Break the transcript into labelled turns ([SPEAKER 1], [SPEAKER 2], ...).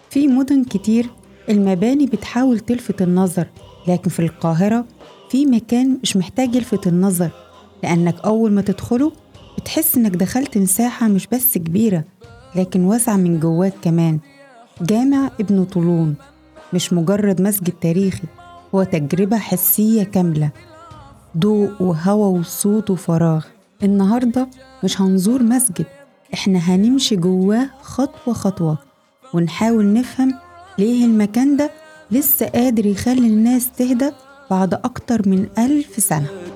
[SPEAKER 1] في مدن كتير المباني بتحاول تلفت النظر لكن في القاهرة في مكان مش محتاج يلفت النظر لأنك أول ما تدخله بتحس إنك دخلت مساحة مش بس كبيرة لكن واسعة من جواك كمان جامع ابن طولون مش مجرد مسجد تاريخي هو تجربة حسية كاملة ضوء وهواء وصوت وفراغ النهاردة مش هنزور مسجد احنا هنمشي جواه خطوة خطوة ونحاول نفهم ليه المكان ده لسه قادر يخلي الناس تهدى بعد أكتر من ألف سنة